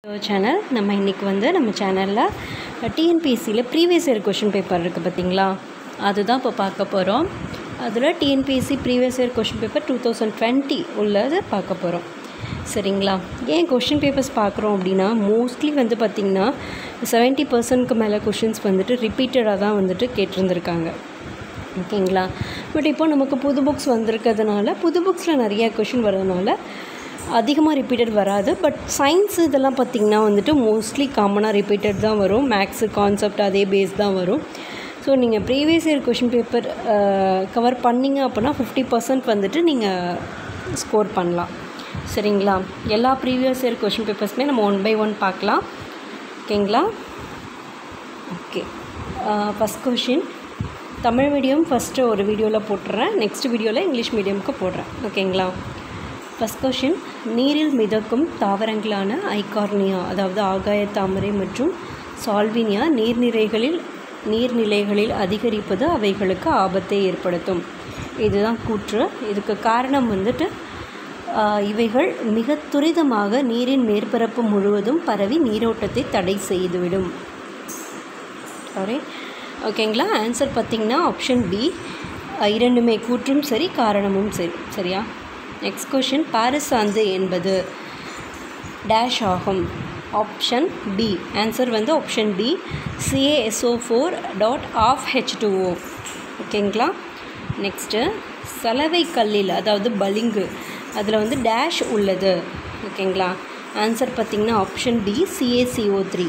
channel நம்ம இன்றைக்கி வந்து நம்ம சேனலில் டிஎன்பிஎஸ்சியில் ப்ரீவியஸ் இயர் கொஷின் பேப்பர் இருக்குது பார்த்தீங்களா அதுதான் இப்போ பார்க்க போகிறோம் அதில் TNPSC previous year question paper two thousand twenty உள்ளது பார்க்க போகிறோம் சரிங்களா ஏன் கொஷின் பேப்பர்ஸ் பார்க்குறோம் அப்படின்னா மோஸ்ட்லி வந்து பார்த்திங்கன்னா செவன்ட்டி பர்சன்ட்க்கு மேலே கொஷின்ஸ் வந்துட்டு ரிப்பீட்டடாக தான் வந்துட்டு கேட்டிருந்துருக்காங்க ஓகேங்களா பட் இப்போ நமக்கு புது புக்ஸ் வந்திருக்கிறதுனால புது புக்ஸில் நிறைய கொஷின் வர்றதுனால அதிகமாக ரிப்பீட்டட் வராது பட் சயின்ஸ் இதெல்லாம் பார்த்திங்கன்னா வந்துட்டு மோஸ்ட்லி காமனாக ரிப்பீட்டட் தான் வரும் மேக்ஸு கான்செப்ட் அதே பேஸ் தான் வரும் ஸோ நீங்கள் previous year question paper cover பண்ணிங்க அப்படின்னா ஃபிஃப்டி பர்சன்ட் வந்துட்டு நீங்கள் ஸ்கோர் பண்ணலாம் சரிங்களா எல்லா ப்ரீவியஸ் இயர் கொஷின் பேப்பர்ஸுமே நம்ம ஒன் பை ஒன் பார்க்கலாம் ஓகேங்களா okay first question Tamil medium first ஒரு வீடியோவில் போட்டுறேன் நெக்ஸ்ட் வீடியோவில் இங்கிலீஷ் மீடியமுக்கு போடுறேன் ஓகேங்களா ஃபஸ்ட் கொஷின் நீரில் மிதக்கும் தாவரங்களான ஐகார்னியா அதாவது ஆகாய தாமரை மற்றும் சால்வினியா நீர்நிலைகளில் நீர்நிலைகளில் அதிகரிப்பது அவைகளுக்கு ஆபத்தை ஏற்படுத்தும் இதுதான் கூற்று இதுக்கு காரணம் வந்துட்டு இவைகள் மிக துரிதமாக நீரின் மேற்பரப்பு முழுவதும் பரவி நீரோட்டத்தை தடை செய்துவிடும் சாரி ஓகேங்களா ஆன்சர் பார்த்திங்கன்னா ஆப்ஷன் பி இரண்டுமே கூற்றும் சரி காரணமும் சரி சரியா நெக்ஸ்ட் கொஷின் பாரிசாந்து என்பது டேஷ் ஆகும் ஆப்ஷன் பி ஆன்சர் வந்து option B CASO four dot of H two O ஓகேங்களா நெக்ஸ்ட்டு சலவை கல்லில் அதாவது பளிங்கு அதில் வந்து டேஷ் உள்ளது ஓகேங்களா ஆன்சர் பார்த்திங்கன்னா option D CACO three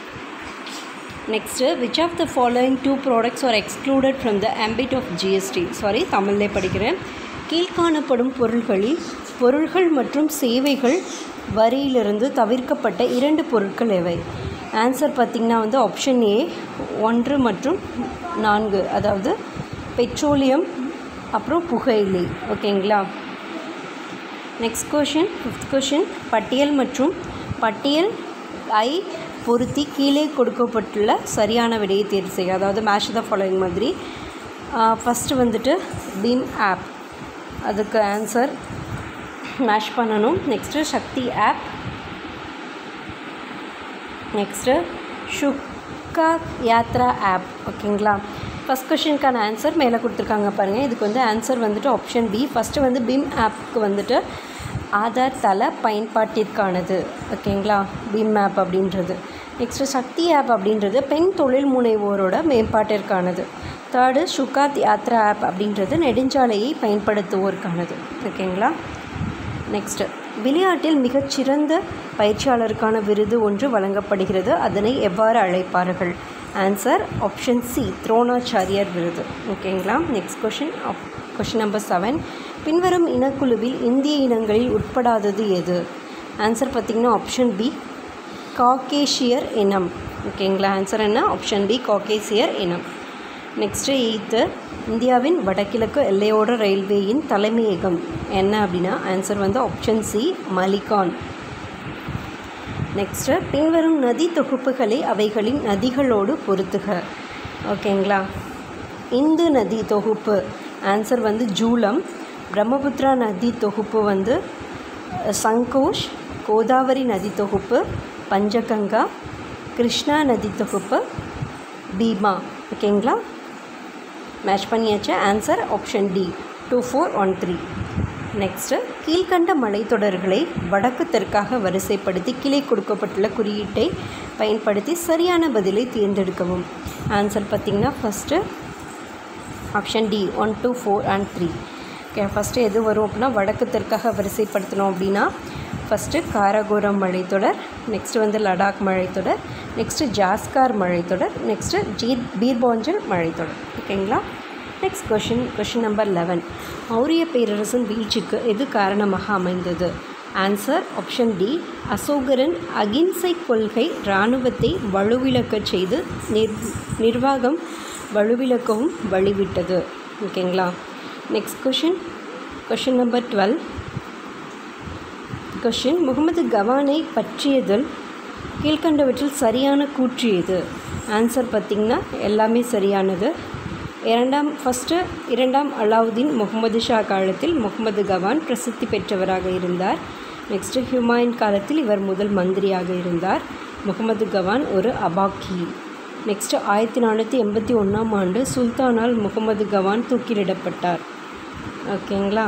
next which of the following two products are excluded from the ambit of GST sorry தமிழ்லே படிக்கிறேன் கீழ்காணப்படும் பொருள்களில் பொருள்கள் மற்றும் சேவைகள் வரியிலிருந்து தவிர்க்கப்பட்ட இரண்டு பொருட்கள் எவை ஆன்சர் பார்த்திங்கன்னா வந்து ஆப்ஷன் ஏ ஒன்று மற்றும் நான்கு அதாவது பெட்ரோலியம் அப்புறம் புகையிலை ஓகேங்களா நெக்ஸ்ட் கொஷின் ஃபிஃப்த் கொஷின் பட்டியல் மற்றும் பட்டியல் ஐ பொருத்தி கீழே கொடுக்கப்பட்டுள்ள சரியான விடையை தேர்வு செய்ய அதாவது மேட்ச் த ஃபாலோயிங் மாதிரி ஃபஸ்ட்டு வந்துட்டு பீம் ஆப் அதுக்கு ஆன்சர் மேட்ச் பண்ணணும் next Shakti app next Sukhad Yatra app ஓகேங்களா ஃபஸ்ட் கொஷினுக்கான ஆன்சர் மேலே கொடுத்துருக்காங்க பாருங்கள் இதுக்கு வந்து ஆன்சர் வந்துட்டு ஆப்ஷன் பி ஃபஸ்ட்டு வந்து பிம் ஆப்புக்கு வந்துட்டு ஆதார் தள பயன்பாட்டிற்கானது ஓகேங்களா பிம் ஆப் அப்படின்றது நெக்ஸ்ட்டு சக்தி ஆப் அப்படின்றது பெண் தொழில் முனைவோரோட மேம்பாட்டிற்கானது தேர்டு சுகாத் யாத்ரா ஆப் அப்படின்றது நெடுஞ்சாலையை பயன்படுத்துவோருக்கானது ஓகேங்களா நெக்ஸ்ட்டு விளையாட்டில் மிகச்சிறந்த பயிற்சியாளருக்கான விருது ஒன்று வழங்கப்படுகிறது அதனை எவ்வாறு அழைப்பார்கள் ஆன்சர் ஆப்ஷன் சி துரோணாச்சாரியார் விருது ஓகேங்களா next question question number seven பின்வரும் இனக்குழுவில் இந்திய இனங்களில் உட்படாதது எது ஆன்சர் பார்த்திங்கன்னா ஆப்ஷன் பி காக்கேஷியர் இனம் ஓகேங்களா ஆன்சர் என்ன ஆப்ஷன் பி காக்கேசியர் இனம் நெக்ஸ்ட்டு எயித்து இந்தியாவின் வடகிழக்கு எல்லையோட ரயில்வேயின் தலைமையகம் என்ன அப்படின்னா ஆன்சர் வந்து ஆப்ஷன் சி மலிகான் நெக்ஸ்ட்டு பின்வரும் நதி தொகுப்புகளை அவைகளின் நதிகளோடு பொருத்துக ஓகேங்களா இந்து நதி தொகுப்பு ஆன்சர் வந்து ஜூலம் பிரம்மபுத்திரா நதி தொகுப்பு வந்து சங்கோஷ் கோதாவரி நதி தொகுப்பு பஞ்சகங்கா கிருஷ்ணா நதி தொகுப்பு பீமா ஓகேங்களா மேட்ச் பண்ணியாச்சு answer option D two four one three next கீழ்கண்ட மலைத்தொடர்களை வடக்கு தெற்காக வரிசைப்படுத்தி கீழே கொடுக்கப்பட்டுள்ள குறியீட்டை பயன்படுத்தி சரியான பதிலை தேர்ந்தெடுக்கவும் ஆன்சர் பார்த்திங்கன்னா first option D one two four and three okay first எது வரும் அப்படின்னா வடக்கு தெற்காக வரிசைப்படுத்தணும் அப்படின்னா ஃபஸ்ட்டு காரகோரம் மலைத்தொடர் நெக்ஸ்ட்டு வந்து லடாக் மலைத்தொடர் நெக்ஸ்ட்டு ஜாஸ்கார் மலைத்தொடர் நெக்ஸ்ட்டு ஜீர் பீர்பாஞ்சல் மலைத்தொடர் ஓகேங்களா next question question number eleven மௌரிய பேரரசின் வீழ்ச்சிக்கு எது காரணமாக அமைந்தது ஆன்சர் ஆப்ஷன் டி அசோகரின் அகிம்சை கொள்கை இராணுவத்தை வலுவிழக்கச் செய்து நிர் நிர்வாகம் வலுவிழக்கவும் வழிவிட்டது ஓகேங்களா next question question number twelve question Muhammad கவானை பற்றியதில் கீழ்கண்டவற்றில் சரியான கூற்று எது ஆன்சர் பார்த்திங்கன்னா எல்லாமே சரியானது இரண்டாம் ஃபஸ்ட்டு இரண்டாம் அலாவுதீன் முகமது ஷா காலத்தில் முகமது கவான் பிரசித்தி பெற்றவராக இருந்தார் நெக்ஸ்ட்டு ஹுமாயூன் காலத்தில் இவர் முதல் மந்திரியாக இருந்தார் முகமது கவான் ஒரு அபாக்கி நெக்ஸ்ட்டு ஆயிரத்தி நானூற்றி எண்பத்தி ஒன்றாம் ஆண்டு சுல்தானால் முகமது கவான் தூக்கிலிடப்பட்டார் ஓகேங்களா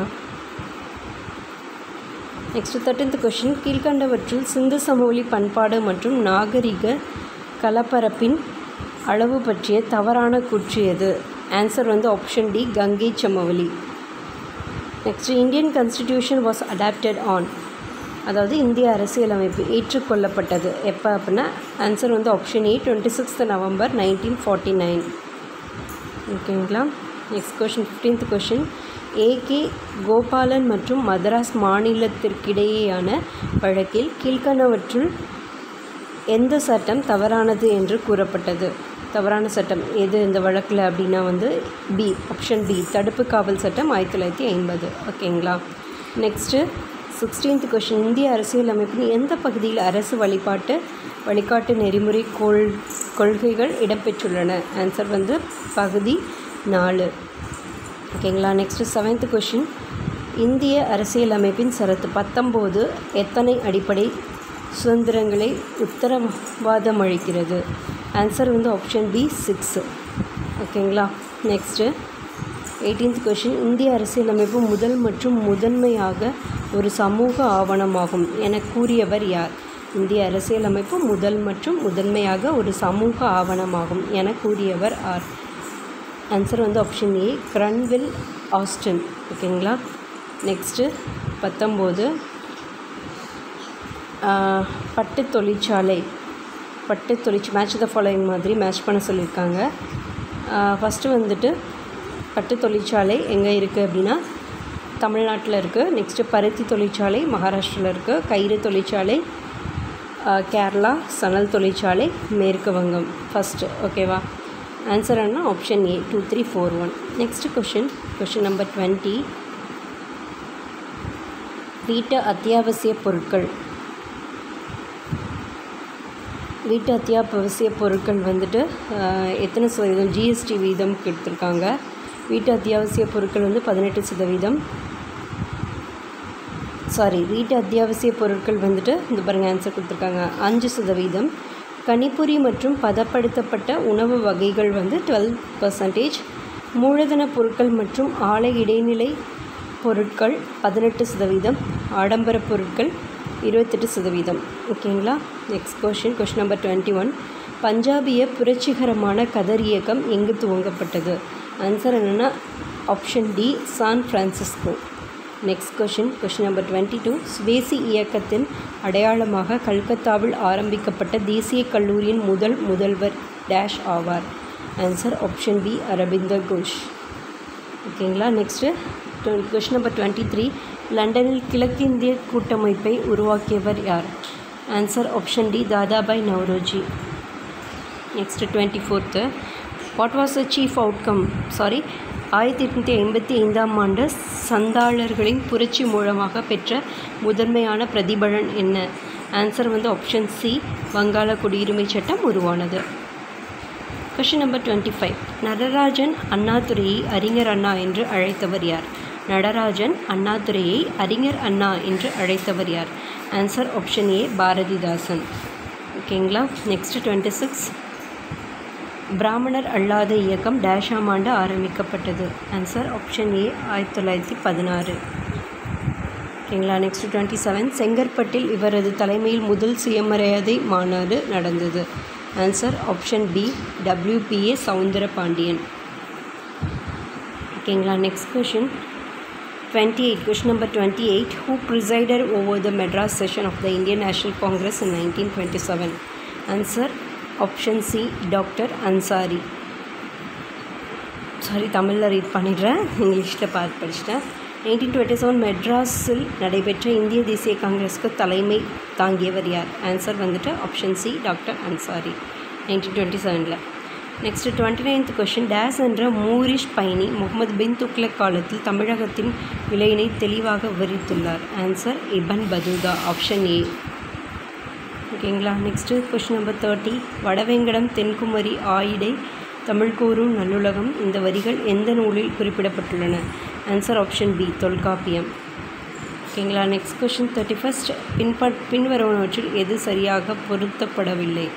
நெக்ஸ்ட் தேர்ட்டீன்த் கொஷின் கீழ்கண்டவற்றில் சிந்து சமவெளி பண்பாடு மற்றும் நாகரிக கலப்பரப்பின் அளவு பற்றிய தவறான கூற்று எது ஆன்சர் வந்து ஆப்ஷன் டி கங்கை சமவெளி next Indian constitution was adopted on அதாவது இந்திய அரசியலமைப்பு ஏற்றுக்கொள்ளப்பட்டது எப்போ அப்படின்னா ஆன்சர் வந்து option A twenty sixth November nineteen forty nine ஓகேங்களா next question fifteenth question AK Gopalan மற்றும் மதராஸ் மாநிலத்திற்கிடையேயான வழக்கில் கீழ்கண்டவற்றுள் எந்த சட்டம் தவறானது என்று கூறப்பட்டது தவறான சட்டம் எது இந்த வழக்கில் அப்படின்னா வந்து பி ஆப்ஷன் பி தடுப்பு காவல் சட்டம் ஆயிரத்தி தொள்ளாயிரத்தி ஐம்பது ஓகேங்களா நெக்ஸ்ட்டு சிக்ஸ்டீன்த் கொஷின் இந்திய அரசியலமைப்பின் எந்த பகுதியில் அரசு வழிபாட்டு வழிகாட்டு நெறிமுறை கொள் கொள்கைகள் இடம்பெற்றுள்ளன ஆன்சர் வந்து பகுதி நாலு ஓகேங்களா நெக்ஸ்ட்டு செவன்த் கொஷின் இந்திய அரசியலமைப்பின் சரத்து பத்தொம்போது எத்தனை அடிப்படை சுதந்திரங்களை உத்தரவாதம் அளிக்கிறது ஆன்சர் வந்து ஆப்ஷன் பி சிக்ஸு ஓகேங்களா நெக்ஸ்ட்டு எயிட்டீன்த் கொஷின் இந்திய அரசியலமைப்பு முதல் மற்றும் முதன்மையாக ஒரு சமூக ஆவணமாகும் என கூறியவர் யார் இந்திய அரசியலமைப்பு முதல் மற்றும் முதன்மையாக ஒரு சமூக ஆவணமாகும் என கூறியவர் ஆர் ஆன்சர் வந்து ஆப்ஷன் ஏ கிரன்வில் ஆஸ்டன் ஓகேங்களா நெக்ஸ்ட்டு பத்தொம்போது பட்டு தொழிற்சாலை பட்டு தொழிற்சி மேட்ச் த ஃபாலோயிங் மாதிரி மேட்ச் பண்ண சொல்லியிருக்காங்க ஃபஸ்ட்டு வந்துட்டு பட்டு தொழிற்சாலை எங்கே இருக்குது அப்படின்னா தமிழ்நாட்டில் இருக்குது நெக்ஸ்ட்டு பருத்தி தொழிற்சாலை மகாராஷ்டிராவில் இருக்குது கயிறு தொழிற்சாலை கேரளா சணல் தொழிற்சாலை மேற்கு வங்கம் ஃபஸ்ட்டு ஓகேவா ஆன்சர் என்ன option A two three four one next question question number twenty வீட்டு அத்தியாவசிய பொருட்கள் வீட்டு அத்தியாவசிய பொருட்கள் வந்துட்டு எத்தனை சதவீதம் ஜிஎஸ்டி வீதம் கொடுத்துருக்காங்க வீட்டு அத்தியாவசிய பொருட்கள் வந்து பதினெட்டு சதவீதம் சாரி வீட்டு அத்தியாவசிய பொருட்கள் வந்துட்டு இந்த பாருங்கள் ஆன்சர் கொடுத்துருக்காங்க அஞ்சு சதவீதம் கணிப்பொறி மற்றும் பதப்படுத்தப்பட்ட உணவு வகைகள் வந்து டுவெல் பர்சன்டேஜ் மூலதன பொருட்கள் மற்றும் ஆலை இடைநிலை பொருட்கள் பதினெட்டு சதவீதம் ஆடம்பர பொருட்கள் இருபத்தெட்டு சதவீதம் ஓகேங்களா next question question number twenty one பஞ்சாபிய புரட்சிகரமான கதர் இயக்கம் எங்கு துவங்கப்பட்டது ஆன்சர் என்னென்னா option D San Francisco next question question number twenty two Swadeshi இயக்கத்தின் அடையாளமாக கல்கத்தாவில் ஆரம்பிக்கப்பட்ட தேசிய கல்லூரியின் முதல் முதல்வர் டேஷ் ஆவார் answer option B Aurobindo Ghosh ஓகேங்களா next question number twenty three லண்டனில் கிழக்கிந்திய கூட்டமைப்பை உருவாக்கியவர் யார் answer option D Dadabhai Naoroji next twenty fourth what was the chief outcome sorry ஆயிரத்தி எட்நூற்றி ஐம்பத்தி ஐந்தாம் ஆண்டு சந்தாளர்களின் புரட்சி மூலமாக பெற்ற முதன்மையான பிரதிபலன் என்ன ஆன்சர் வந்து ஆப்ஷன் சி வங்காள குடியுரிமை சட்டம் உருவானது question number twenty five Natarajan அண்ணாதுரையை அறிஞர் அண்ணா என்று அழைத்தவர் யார் நடராஜன் அண்ணாதுரையை அறிஞர் அண்ணா என்று அழைத்தவர் யார் ஆன்சர் ஆப்ஷன் ஏ பாரதிதாசன் ஓகேங்களா நெக்ஸ்ட் டுவெண்ட்டி சிக்ஸ் பிராமணர் அல்லாத இயக்கம் டேஷாம் ஆண்டு ஆரம்பிக்கப்பட்டது ஆன்சர் ஆப்ஷன் ஏ ஆயிரத்தி தொள்ளாயிரத்தி பதினாறு ஓகேங்களா நெக்ஸ்ட் டுவெண்ட்டி செவன் செங்கற்பட்டில் இவரது தலைமையில் முதல் சுயமரியாதை மாநாடு நடந்தது answer option B W P A Soundarapandian ஓகேங்களா next question twenty eight question number twenty eight who presided over the Madras session of the Indian National Congress in nineteen twenty seven answer option C doctor Ansari sorry தமிழில் read பண்ணிடுறேன் இங்கிலீஷில் பார்த்து படிச்சிட்டேன் nineteen twenty seven மெட்ராஸில் நடைபெற்ற இந்திய தேசிய காங்கிரஸுக்கு தலைமை தாங்கியவர் யார் ஆன்சர் வந்துட்டு option C doctor Ansari nineteen twenty செவனில் next twenty ninth question dash என்ற மூரிஷ் பயணி முகமது பின் துக்ளக் காலத்தில் தமிழகத்தின் விலையினை தெளிவாக விவரித்துள்ளார் answer Ibn Battuta option A ஓகேங்களா நெக்ஸ்ட்டு கொஷின் நம்பர் தேர்ட்டி வடவேங்கடம் தென்குமரி ஆயிடை தமிழ் கூறும் நல்லுலகம் இந்த வரிகள் எந்த நூலில் குறிப்பிடப்பட்டுள்ளன ஆன்சர் ஆப்ஷன் பி தொல்காப்பியம் ஓகேங்களா நெக்ஸ்ட் கொஷின் தேர்ட்டி ஃபஸ்ட் பின்பற் பின்வருவனவற்றில் எது சரியாக பொருத்தப்படவில்லை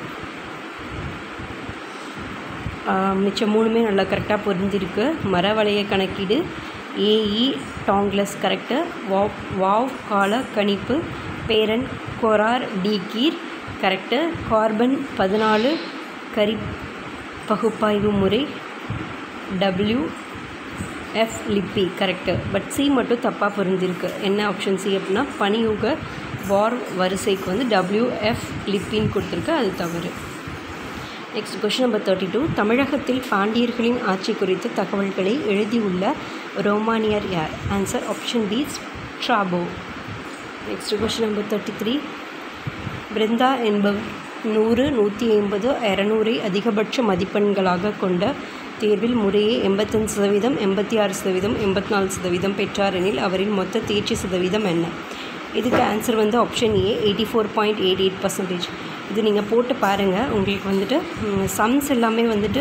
மிச்சம் மூணுமே நல்லா கரெக்டாக பொருந்திருக்கு மரவளைய கணக்கீடு A E Douglass correct wow wow கால கணிப்பு பேரன் கொரார் டிகீர் கரெக்டு கார்பன் பதினாலு கரி பகுப்பாய்வு முறை W F Libby correct but C மட்டும் தப்பாக பொருந்திருக்கு என்ன ஆப்ஷன் சி அப்படின்னா பனியுக வார் வரிசைக்கு வந்து டபிள்யூ எஃப் லிப்பின்னு கொடுத்துருக்கு அது தவறு next question number thirty two தமிழகத்தில் பாண்டியர்களின் ஆட்சி குறித்த தகவல்களை எழுதியுள்ள ரோமானியர் யார் answer option B Strabo next question number thirty three Brinda என்பவர் நூறு நூற்றி ஐம்பது இரநூறை அதிகபட்ச மதிப்பெண்களாக கொண்ட தேர்வில் முறையே எண்பத்தஞ்சு சதவீதம் எண்பத்தி ஆறு சதவீதம் எண்பத்தி நாலு சதவீதம் பெற்றார் எனில் அவரின் மொத்த தேர்ச்சி சதவீதம் என்ன இதுக்கு ஆன்சர் வந்து option A eighty four point eight eight percentage இது நீங்கள் போட்டு பாருங்கள் உங்களுக்கு வந்துட்டு சம்ஸ் எல்லாமே வந்துட்டு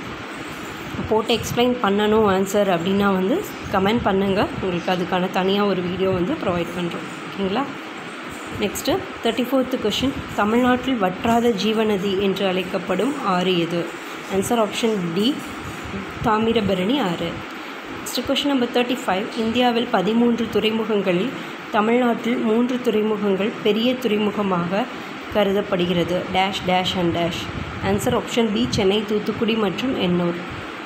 போட்டு எக்ஸ்பிளைன் பண்ணணும் ஆன்சர் அப்படின்னா வந்து கமெண்ட் பண்ணுங்கள் உங்களுக்கு அதுக்கான தனியாக ஒரு வீடியோ வந்து ப்ரொவைட் பண்ணுறோம் ஓகேங்களா நெக்ஸ்ட்டு தேர்ட்டி ஃபோர்த்து கொஷின் தமிழ்நாட்டில் வற்றாத ஜீவநதி என்று அழைக்கப்படும் ஆறு எது ஆன்சர் ஆப்ஷன் டி தாமிரபரணி ஆறு next question number thirty five இந்தியாவில் பதிமூன்று துறைமுகங்களில் தமிழ்நாட்டில் மூன்று துறைமுகங்கள் பெரிய துறைமுகமாக கருதப்படுகிறது dash dash and dash answer option B Chennai Thoothukudi மற்றும் Ennore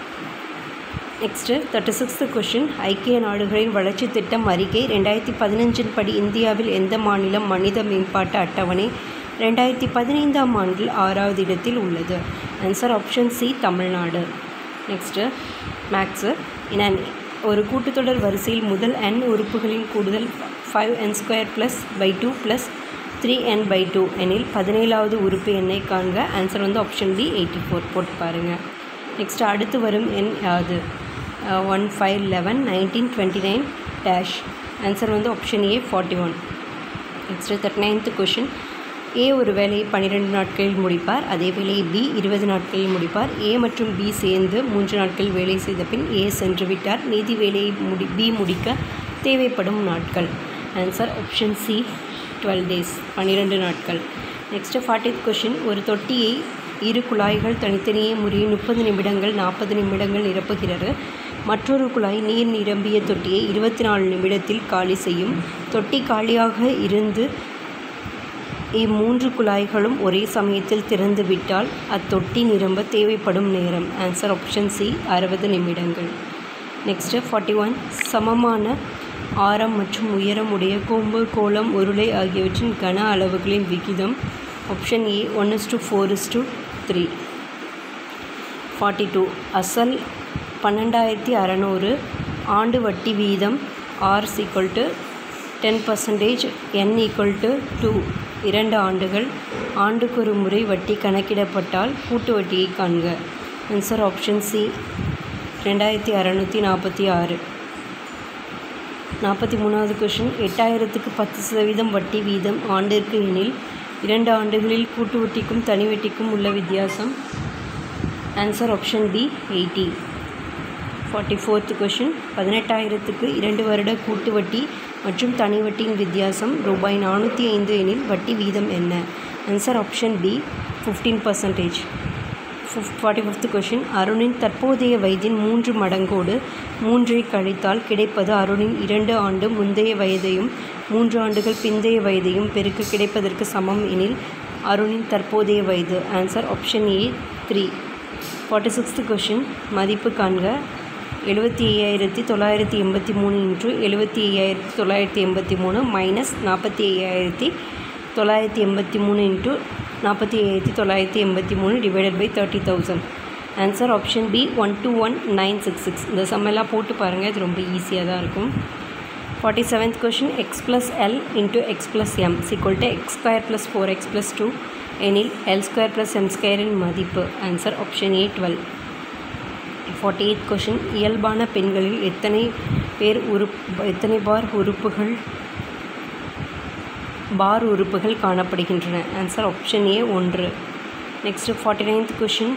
next thirty sixth question ஐக்கிய நாடுகளின் வளர்ச்சி திட்டம் அறிக்கை ரெண்டாயிரத்தி பதினஞ்சின் படி இந்தியாவில் எந்த மாநிலம் மனித மேம்பாட்டு அட்டவணை ரெண்டாயிரத்தி பதினைந்தாம் ஆண்டில் ஆறாவது இடத்தில் உள்ளது answer option C Tamil Nadu next maths இன் ஒரு கூட்டுத்தொடர் வரிசையில் முதல் n உறுப்புகளின் கூடுதல் five N square plus by two plus three N by two எனில் பதினேழாவது உறுப்பு எண்ணை காண்க ஆன்சர் வந்து ஆப்ஷன் பி எயிட்டி ஃபோர் போட்டு பாருங்கள் நெக்ஸ்ட் அடுத்து வரும் எண் யாது one five eleven nineteen twenty nine dash answer வந்து option A forty one next thirty ninth question A ஒரு வேலையை பன்னிரெண்டு நாட்களில் முடிப்பார் அதே வேலையை பி இருபது நாட்களில் முடிப்பார் ஏ மற்றும் பி சேர்ந்து மூன்று நாட்கள் வேலை செய்த பின் ஏ சென்று விட்டார் மீதி வேலையை முடி பி முடிக்க தேவைப்படும் நாட்கள் answer option C twelve days பன்னிரெண்டு நாட்கள் நெக்ஸ்ட்டு ஃபார்ட்டித் கொஷின் ஒரு தொட்டியை இரு குழாய்கள் தனித்தனியே முறையே முப்பது நிமிடங்கள் நாற்பது நிமிடங்கள் நிரப்புகிறது மற்றொரு குழாய் நீர் நிரம்பிய தொட்டியை இருபத்தி நாலு நிமிடத்தில் காலி செய்யும் தொட்டி காலியாக இருந்து இம்மூன்று குழாய்களும் ஒரே சமயத்தில் திறந்து விட்டால் அத்தொட்டி நிரம்ப தேவைப்படும் நேரம் ஆன்சர் ஆப்ஷன் சி அறுபது நிமிடங்கள் நெக்ஸ்ட்டு ஃபார்ட்டி ஒன் சமமான ஆரம் மற்றும் உயரம் உடைய கோம்பு கோலம் உருளை ஆகியவற்றின் கன அளவுகளின் விகிதம் option A one is to four is to three forty two அசல் பன்னெண்டாயிரத்தி அறநூறு ஆண்டு வட்டி வீதம் R equal to ten percentage N equal to two இரண்டு ஆண்டுகள் ஆண்டுக்கு ஒரு முறை வட்டி கணக்கிடப்பட்டால் கூட்டு வட்டியை காண்க ஆன்சர் ஆப்ஷன் சி ரெண்டாயிரத்தி அறநூற்றி நாற்பத்தி ஆறு நாற்பத்தி மூணாவது கொஷின் எட்டாயிரத்துக்கு பத்து சதவீதம் வட்டி வீதம் ஆண்டிற்கு எனில் இரண்டு ஆண்டுகளில் கூட்டு வட்டிக்கும் தனி வட்டிக்கும் உள்ள வித்தியாசம் answer option B eighty forty fourth question பதினெட்டாயிரத்துக்கு இரண்டு வருட கூட்டு வட்டி மற்றும் தனி வட்டியின் வித்தியாசம் ரூபாய் நானூற்றி ஐந்து எனில் வட்டி வீதம் என்ன answer option B fifteen percentage fifth forty fifth question அருணின் தற்போதைய வயதின் மூன்று மடங்கோடு மூன்றை கழித்தால் கிடைப்பது அருணின் இரண்டு ஆண்டு முந்தைய வயதையும் மூன்று ஆண்டுகள் பிந்தைய வயதையும் பெருக்க கிடைப்பதற்கு சமம் எனில் அருணின் தற்போதைய வயது answer option A three forty sixth question மதிப்பு காண்க எழுபத்தி ஐயாயிரத்தி தொள்ளாயிரத்தி எண்பத்தி மூணு இன்ட்டு எழுபத்தி ஐயாயிரத்தி தொள்ளாயிரத்தி எண்பத்தி மூணு மைனஸ் நாற்பத்தி ஐயாயிரத்தி தொள்ளாயிரத்தி எண்பத்தி மூணு இன்ட்டு நாற்பத்தி ஐயாயிரத்தி தொள்ளாயிரத்தி எண்பத்தி மூணு divided by thirty thousand answer option B one two one nine six six இந்த சம்மெல்லாம் போட்டு பாருங்கள் இது ரொம்ப ஈஸியாக தான் இருக்கும் forty seventh question X plus L into X plus M equal to X square plus four X plus two எனில் எல் ஸ்கொயர் ப்ளஸ் எம் ஸ்கொயரின் மதிப்பு answer option A twelve forty eighth question இயல்பான பெண்களில் எத்தனை பேர் உறுப் எத்தனை பார் உறுப்புகள் பார் உறுப்புகள் காணப்படுகின்றன ஆன்சர் ஆப்ஷன் ஏ ஒன்று next forty ninth question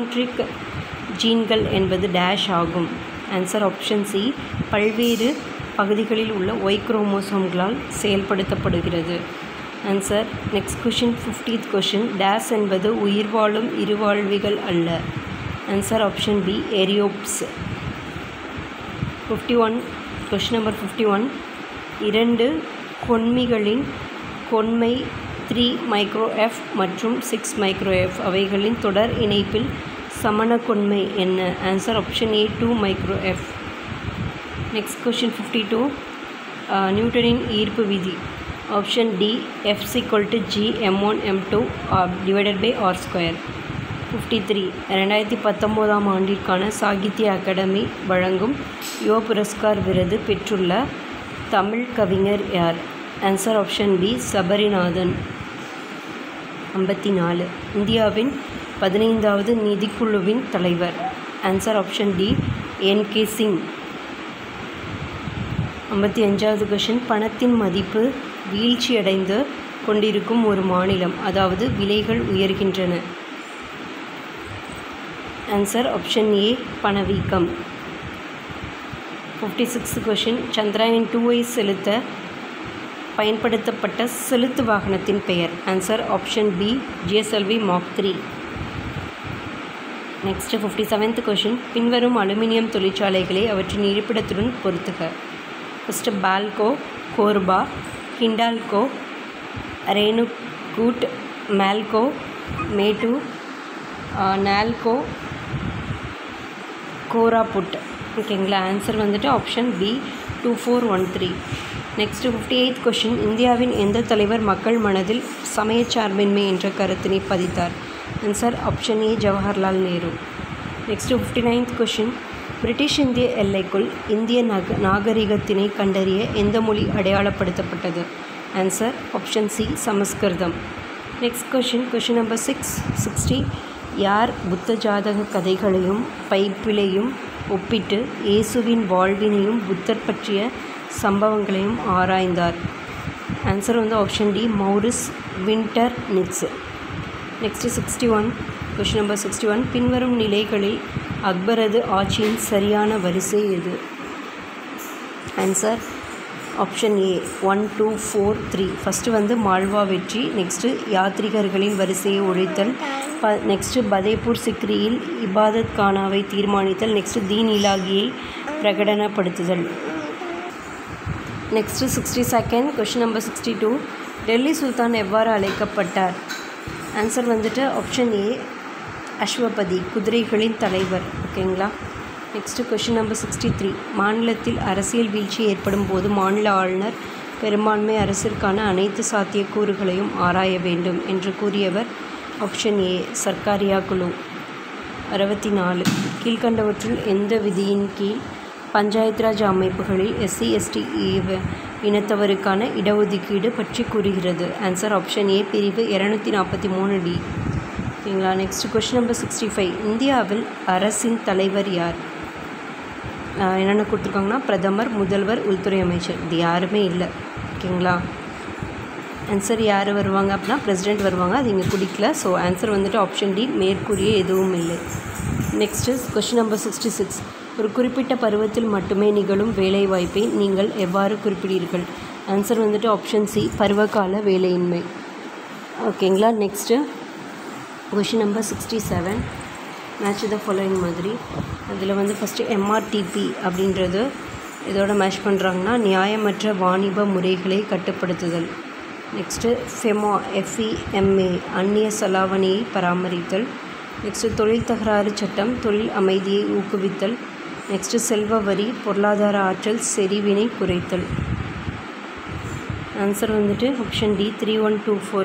holandric ஜீன்கள் என்பது டேஷ் ஆகும் ஆன்சர் ஆப்ஷன் சி பல்வேறு பகுதிகளில் உள்ள ஒய் குரோமோசோம்களால் செயல்படுத்தப்படுகிறது answer next question fiftieth question dash என்பது உயிர் வாழும் இருவாழ்விகள் அல்ல answer option B Eryops fifty one question number fifty one இரண்டு கொன்மிகளின் கொன்மை த்ரீ மைக்ரோ எஃப் மற்றும் சிக்ஸ் மைக்ரோ எஃப் அவைகளின் தொடர் இணைப்பில் சமண கொன்மை என்ன answer option A two micro F next question fifty two நியூட்டனின் ஈர்ப்பு விதி option D F equal to G M one M two divided by R square fifty three ரெண்டாயிரத்தி பத்தொம்போதாம் ஆண்டிற்கான சாகித்ய அகாடமி வழங்கும் யுவ புரஸ்கார் விருது பெற்றுள்ள தமிழ் கவிஞர் யார் ஆன்சர் ஆப்ஷன் பி சபரிநாதன் ஐம்பத்தி நாலு இந்தியாவின் பதினைந்தாவது நிதிக்குழுவின் தலைவர் answer option D N K Singh ஐம்பத்தி அஞ்சாவது கொஷின் பணத்தின் மதிப்பு வீழ்ச்சியடைந்து கொண்டிருக்கும் ஒரு மாநிலம் அதாவது விலைகள் உயர்கின்றன ஆன்சர் ஆப்ஷன் ஏ பணவீக்கம் ஃபிஃப்டி சிக்ஸ்த் கொஷின் சந்திராயன் டூவை செலுத்த பயன்படுத்தப்பட்ட செலுத்து வாகனத்தின் பெயர் answer option B GSLV mark three next fifty seventh question பின்வரும் அலுமினியம் தொழிற்சாலைகளை அவற்றின் இருப்பிடத்துடன் பொருத்துக ஃபஸ்ட்டு பால்கோ கோர்பா ஹிண்டால்கோ ரேணுகூட் மேல்கோ மேட்டு நால்கோ கோராபுட் ஓகேங்களா ஆன்சர் வந்துட்டு option B two four one three next fifty eighth question இந்தியாவின் எந்த தலைவர் மக்கள் மனதில் சமயச்சார்பின்மை என்ற கருத்தினை பதித்தார் answer option A Jawaharlal Nehru next fifty ninth question British இந்திய எல்லைக்குள் இந்திய நக நாகரிகத்தினை கண்டறிய எந்த மொழி அடையாளப்படுத்தப்பட்டது answer option C Sanskrit next question question number six sixty யார் புத்த ஜாதக கதைகளையும் பைப்பிலையும் ஒப்பிட்டு இயேசுவின் வாழ்வினையும் புத்தர் பற்றிய சம்பவங்களையும் ஆராய்ந்தார் ஆன்சர் வந்து option D Maurice Winternitz next sixty one question number sixty one பின்வரும் நிலைகளில் அக்பரது ஆட்சியின் சரியான வரிசை எது answer option A one two four three first வந்து மால்வா வெற்றி நெக்ஸ்ட்டு யாத்ரிகர்களின் வரிசையை ஒழித்தல் ப நெக்ஸ்ட்டு பதேபூர் சிக்ரியில் இபாதத் கானாவை தீர்மானித்தல் நெக்ஸ்ட்டு தீன் இலாகியை பிரகடனப்படுத்துதல் next sixty second question number sixty two Delhi சுல்தான் எவ்வாறு அழைக்கப்பட்டார் ஆன்சர் வந்துட்டு ஆப்ஷன் ஏ அஸ்வபதி குதிரைகளின் தலைவர் ஓகேங்களா next question number sixty three மாநிலத்தில் அரசியல் வீழ்ச்சி ஏற்படும் போது மாநில ஆளுநர் பெரும்பான்மை அரசிற்கான அனைத்து சாத்தியக்கூறுகளையும் ஆராய வேண்டும் என்று கூறியவர் ஆப்ஷன் ஏ சர்க்காரியா குழு அறுபத்தி நாலு கீழ்கண்டவற்றுள் எந்த விதியின் கீழ் பஞ்சாயத்து ராஜ் அமைப்புகளில் எஸ்சி எஸ்டி இனத்தவருக்கான இடஒதுக்கீடு பற்றி கூறுகிறது ஆன்சர் ஆப்ஷன் ஏ பிரிவு இரநூத்தி நாற்பத்தி மூணு டி ஓகேங்களா next question number sixty five இந்தியாவில் அரசின் தலைவர் யார் என்னென்ன கொடுத்துருக்காங்கன்னா பிரதமர் முதல்வர் உள்துறை அமைச்சர் இது யாருமே இல்லை ஓகேங்களா ஆன்சர் யார் வருவாங்க அப்படின்னா பிரசிடெண்ட் வருவாங்க அது இங்கே பிடிக்கல ஸோ ஆன்சர் வந்துட்டு ஆப்ஷன் டி மேற்கூறிய எதுவும் இல்லை next question number sixty six ஒரு குறிப்பிட்ட பருவத்தில் மட்டுமே நிகழும் வேலைவாய்ப்பை நீங்கள் எவ்வாறு குறிப்பிடுவீர்கள் ஆன்சர் வந்துட்டு ஆப்ஷன் சி பருவகால வேலையின்மை ஓகேங்களா next question number sixty seven match the following மாதிரி அதில் வந்து ஃபஸ்ட்டு எம்ஆர்டிபி அப்படின்றது இதோட மேட்ச் பண்ணுறாங்கன்னா நியாயமற்ற வாணிப முறைகளை கட்டுப்படுத்துதல் நெக்ஸ்ட்டு ஃபெமா எஃப்இஎம்ஏ அந்நிய செலாவணியை பராமரித்தல் நெக்ஸ்ட்டு தொழில் தகராறு சட்டம் தொழில் அமைதியை ஊக்குவித்தல் நெக்ஸ்ட்டு செல்வ வரி பொருளாதார ஆற்றல் செறிவினை குறைத்தல் ஆன்சர் வந்துட்டு option D three one two four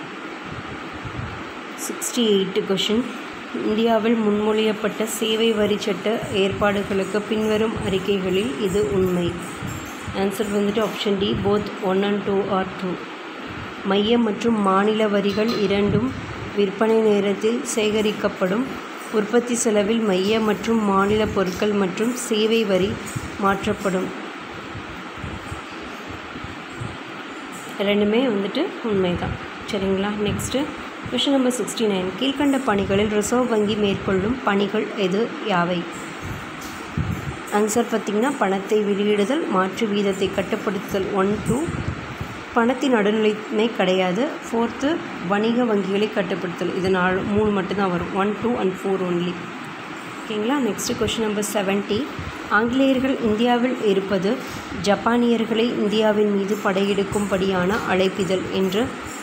sixty eight question இந்தியாவில் முன்மொழியப்பட்ட சேவை வரி சட்ட ஏற்பாடுகளுக்கு பின்வரும் அறிக்கைகளில் இது உண்மை ஆன்சர் வந்துட்டு option D both one and two are true மைய மற்றும் மாநில வரிகள் இரண்டும் விற்பனை நேரத்தில் சேகரிக்கப்படும் உற்பத்தி செலவில் மைய மற்றும் மாநில பொருட்கள் மற்றும் சேவை வரி மாற்றப்படும் ரெண்டுமே வந்துட்டு உண்மைதான் சரிங்களா next question number sixty nine கீழ்கண்ட பணிகளில் ரிசர்வ் வங்கி மேற்கொள்ளும் பணிகள் எது யாவை ஆன்சர் பார்த்திங்கன்னா பணத்தை வெளியிடுதல் மாற்று வீதத்தை கட்டுப்படுத்துதல் ஒன் டூ பணத்தின் நடுநிலைமை கிடையாது ஃபோர்த்து வணிக வங்கிகளை கட்டுப்படுத்தல் இது நாலு மூணு மட்டும்தான் வரும் one two and four only ஓகேங்களா நெக்ஸ்ட்டு கொஷின் நம்பர் செவன்ட்டி ஆங்கிலேயர்கள் இந்தியாவில் இருப்பது ஜப்பானியர்களை இந்தியாவின் மீது படையெடுக்கும்படியான அழைப்பிதழ் என்று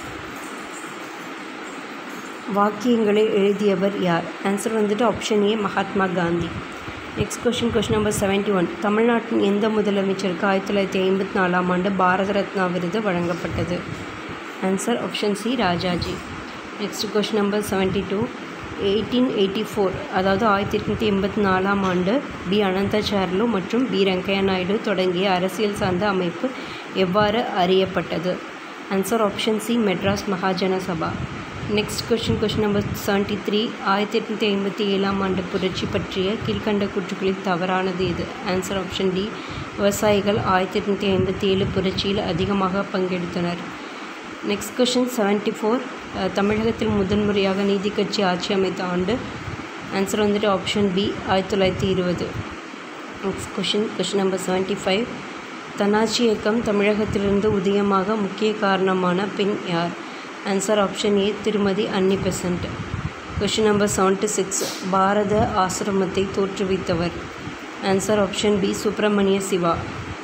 வாக்கியங்களை எழுதியவர் யார் ஆன்சர் வந்துட்டு option A Mahatma Gandhi next question question number seventy one தமிழ்நாட்டின் எந்த முதலமைச்சருக்கு ஆயிரத்தி தொள்ளாயிரத்தி ஐம்பத்தி நாலாம் ஆண்டு பாரத ரத்னா விருது வழங்கப்பட்டது answer option C Rajaji next question number seventy two eighteen eighty four அதாவது ஆயிரத்தி எட்நூற்றி எண்பத்தி நாலாம் ஆண்டு பி அனந்தாச்சார்லு மற்றும் பி வெங்கையா நாயுடு தொடங்கிய அரசியல் சார்ந்த அமைப்பு எவ்வாறு அறியப்பட்டது answer option C Madras Mahajana Sabha next question question number seventy three ஆயிரத்தி எட்நூற்றி ஐம்பத்தி ஏழாம் ஆண்டு புரட்சி பற்றிய கீழ்கண்ட கூற்றுகளில் தவறானது இது ஆன்சர் ஆப்ஷன் டி விவசாயிகள் ஆயிரத்தி எட்நூற்றி ஐம்பத்தி ஏழு புரட்சியில் அதிகமாக பங்கெடுத்தனர் நெக்ஸ்ட் கொஷின் செவன்ட்டி ஃபோர் தமிழகத்தில் முதன்முறையாக நீதி கட்சி ஆட்சி அமைத்த ஆண்டு ஆன்சர் வந்துட்டு ஆப்ஷன் பி ஆயிரத்தி தொள்ளாயிரத்தி இருபது next question question number seventy five தன்னாட்சி இயக்கம் தமிழகத்திலிருந்து உதயமாக முக்கிய காரணமான பெண் யார் ஆன்சர் ஆப்ஷன் ஏ திருமதி Annie Besant question number seventy six Bharata ஆசிரமத்தை தோற்றுவித்தவர் answer option B Subramaniya Siva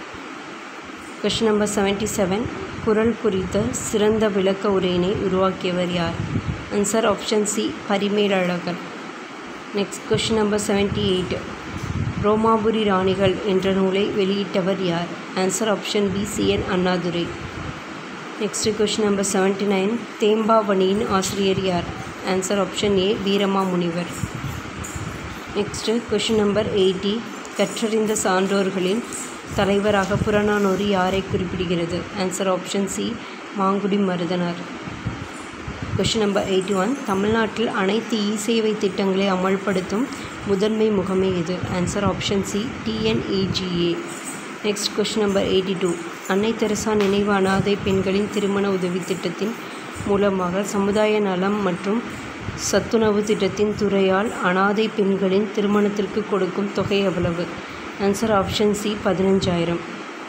question number seventy seven Kural குறித்த சிறந்த விளக்க உரையினை உருவாக்கியவர் யார் answer option C Parimelazhagar next question number seventy eight Romapuri Ranigal என்ற நூலை வெளியிட்டவர் யார் answer option B C N Annadurai next question number seventy nine தேம்பாவணியின் ஆசிரியர் யார் ஆன்சர் ஆப்ஷன் ஏ வீரமா முனிவர் நெக்ஸ்ட்டு கொஷின் நம்பர் எயிட்டி கற்றறிந்த சான்றோர்களின் தலைவராக புறநானூறு யாரை குறிப்பிடுகிறது answer option C Mangudi Marudhanar question number eighty one தமிழ்நாட்டில் அனைத்து இ சேவை திட்டங்களை அமல்படுத்தும் முதன்மை முகமை எது answer option C TNEGA next question number eighty two அன்னை தெரசா நினைவு அனாதை பெண்களின் திருமண உதவி திட்டத்தின் மூலமாக சமுதாய நலம் மற்றும் சத்துணவு திட்டத்தின் துறையால் அனாதை பெண்களின் திருமணத்திற்கு கொடுக்கும் தொகை எவ்வளவு ஆன்சர் ஆப்ஷன் சி பதினஞ்சாயிரம்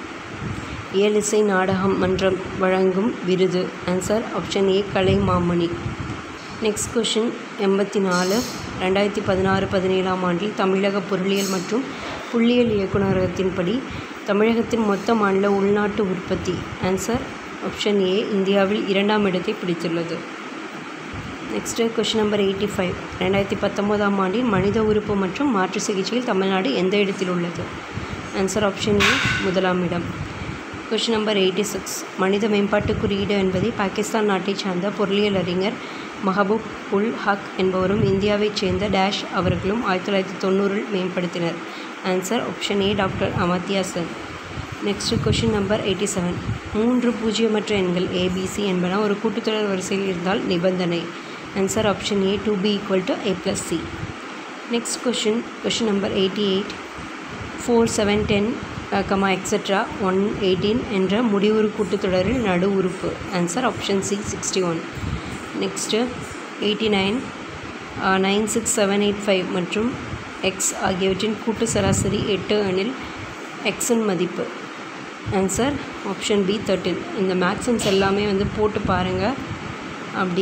இயலிசை நாடகம் மன்றம் வழங்கும் விருது ஆன்சர் ஆப்ஷன் ஏ கலை மாமணி நெக்ஸ்ட் கொஷின் எண்பத்தி நாலு ரெண்டாயிரத்தி பதினாறு பதினேழாம் ஆண்டில் தமிழக பொருளியல் மற்றும் புள்ளியியல் இயக்குநரகத்தின்படி தமிழகத்தின் மொத்த மாநில உள்நாட்டு உற்பத்தி ஆன்சர் ஆப்ஷன் ஏ இந்தியாவில் இரண்டாம் இடத்தை பிடித்துள்ளது next question number eighty five ரெண்டாயிரத்தி பத்தொம்போதாம் ஆண்டில் மனித உறுப்பு மற்றும் மாற்று சிகிச்சையில் தமிழ்நாடு எந்த இடத்தில் உள்ளது ஆன்சர் ஆப்ஷன் ஏ முதலாம் இடம் கொஷின் நம்பர் எயிட்டி சிக்ஸ் மனித மேம்பாட்டு குறியீடு என்பதை பாகிஸ்தான் நாட்டைச் சார்ந்த பொருளியல் அறிஞர் மஹபூப் உல் ஹக் என்பவரும் இந்தியாவைச் சேர்ந்த டேஷ் அவர்களும் ஆயிரத்தி தொள்ளாயிரத்தி தொண்ணூறில் மேம்படுத்தினர் answer option A doctor Amartya Sen next question number eighty seven மூன்று பூஜ்ஜியமற்ற எண்கள் ஏபிசி என்பன ஒரு கூட்டுத்தொடர் வரிசையில் இருந்தால் நிபந்தனை answer option A two B equal to A plus C next question question number eighty eight four seven ten comma extra one eighteen என்ற முடிவுறு கூட்டுத்தொடரில் நடு உறுப்பு answer option C sixty one next eighty nine nine six seven eight five மற்றும் X ஆகியவற்றின் கூட்டு சராசரி எட்டு எனில் எக்ஸின் மதிப்பு ஆன்சர் ஆப்ஷன் பி தேர்ட்டின் இந்த மேக்ஸன்ஸ் எல்லாமே வந்து போட்டு பாருங்கள் அப்படி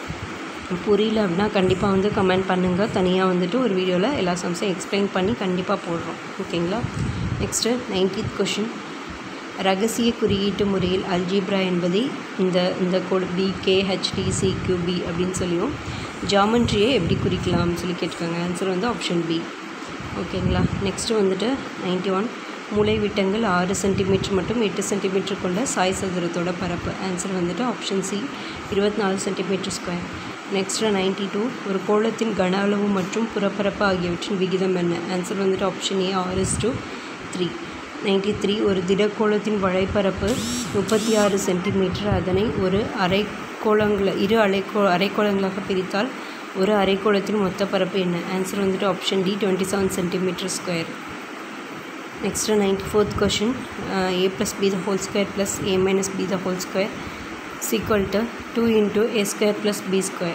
புரியல அப்படின்னா கண்டிப்பாக வந்து கமெண்ட் பண்ணுங்கள் தனியாக வந்துட்டு ஒரு வீடியோவில் எல்லா சம்ஸையும் எக்ஸ்பிளைன் பண்ணி கண்டிப்பாக போடுறோம் ஓகேங்களா நெக்ஸ்ட்டு நைன்டீத் கொஷின் ரகசிய குறியீட்டு முறையில் அல்ஜீப்ரா என்பதை இந்த இந்த கோடு பிகே ஹெச்டி சிக்யூபி அப்படின்னு சொல்லியும் ஜாமெண்ட்ரியை எப்படி குறிக்கலாம்னு சொல்லி கேட்டிருக்காங்க ஆன்சர் வந்து ஆப்ஷன் பி ஓகேங்களா நெக்ஸ்ட்டு வந்துட்டு நைன்ட்டி ஒன் மூளை விட்டங்கள் ஆறு சென்டிமீட்டர் மற்றும் எட்டு சென்டிமீட்டர் கொண்ட சாய் சதுரத்தோட பரப்பு ஆன்சர் வந்துட்டு ஆப்ஷன் சி இருபத்தி நாலு centimetre square next ninety two ஒரு கோளத்தின் கன அளவு மற்றும் புறப்பரப்பு ஆகியவற்றின் விகிதம் என்ன ஆன்சர் வந்துட்டு option A R S two three ninety three ஒரு திடக்கோளத்தின் வலைப்பரப்பு முப்பத்தி ஆறு சென்டிமீட்டர் அதனை ஒரு அரைக்கோளங்களை இரு அரைக்கோ அரைக்கோளங்களாக பிரித்தால் ஒரு அரைக்கோளத்தின் மொத்த பரப்பு என்ன ஆன்சர் வந்துட்டு option D twenty seven centimetre square next ninety fourth question A plus B the whole square plus A minus B the whole square equal to two into A square plus B square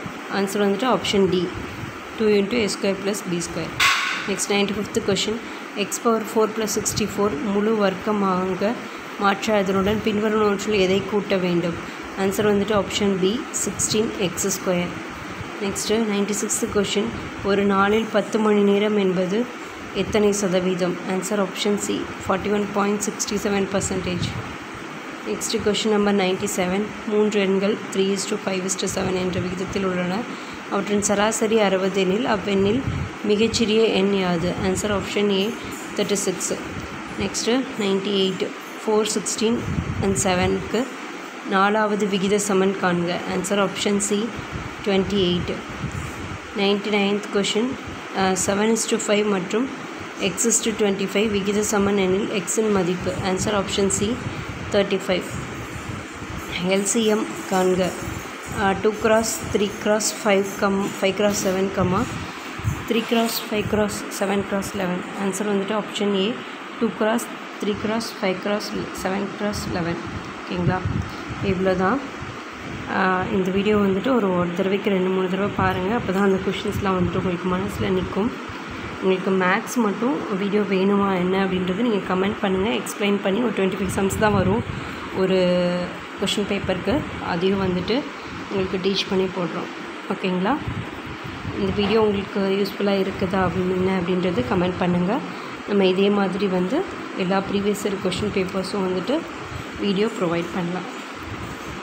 answer வந்துட்டு option D two into A square plus B square next ninety fifth question X power four plus sixty four முழு வர்க்கமாக மாற்ற அதனுடன் பின்வரும் ஒன்றில் எதை கூட்ட வேண்டும் ஆன்சர் வந்துட்டு option B sixteen X square next ninety sixth question ஒரு நாளில் பத்து மணி நேரம் என்பது எத்தனை சதவீதம் answer option C forty one point sixty seven percentage next question number ninety seven மூன்று எண்கள் three is to five is to seven என்ற விகிதத்தில் உள்ளன அவற்றின் சராசரி அறுபது எண்ணில் அவ்வெண்ணில் மிகச்சிறிய எண் யாது answer option A thirty six next ninety eight four sixteen and செவனுக்கு நாலாவது விகித சமன் காண்க answer option C twenty eight ninety ninth question seven is to five மற்றும் X is to twenty five விகித சமன் எண்ணில் எக்ஸின் மதிப்பு answer option C thirty five LCM காண்க two cross three cross five comma five cross seven comma three cross five cross seven cross eleven answer வந்துட்டு option A two cross three cross five cross seven cross eleven ஓகேங்களா இவ்வளோ தான் இந்த video வந்துட்டு ஒரு ஒரு தடவைக்கு ரெண்டு மூணு தடவை பாருங்கள் அப்போ தான் அந்த கொஷின்ஸ்லாம் வந்துட்டு உங்களுக்கு மனசில் நிற்கும் உங்களுக்கு மேக்ஸ் மட்டும் வீடியோ வேணுமா என்ன அப்படின்றது நீங்கள் கமெண்ட் பண்ணுங்கள் எக்ஸ்பிளைன் பண்ணி ஒரு டுவெண்ட்டி ஃபைவ் சம்ஸ் தான் வரும் ஒரு கொஷின் பேப்பருக்கு அதையும் வந்துட்டு உங்களுக்கு டீச் பண்ணி போடுறோம் ஓகேங்களா இந்த வீடியோ உங்களுக்கு யூஸ்ஃபுல்லாக இருக்குதா அப்படின்னு என்ன அப்படின்றது கமெண்ட் பண்ணுங்கள் நம்ம இதே மாதிரி வந்து எல்லா ப்ரீவியஸ் இயர் கொஷின் பேப்பர்ஸும் வந்துட்டு வீடியோ ப்ரொவைட் பண்ணலாம்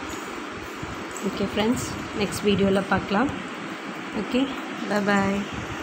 ஓகே ஃப்ரெண்ட்ஸ் நெக்ஸ்ட் வீடியோவில் பார்க்கலாம் ஓகே பாய்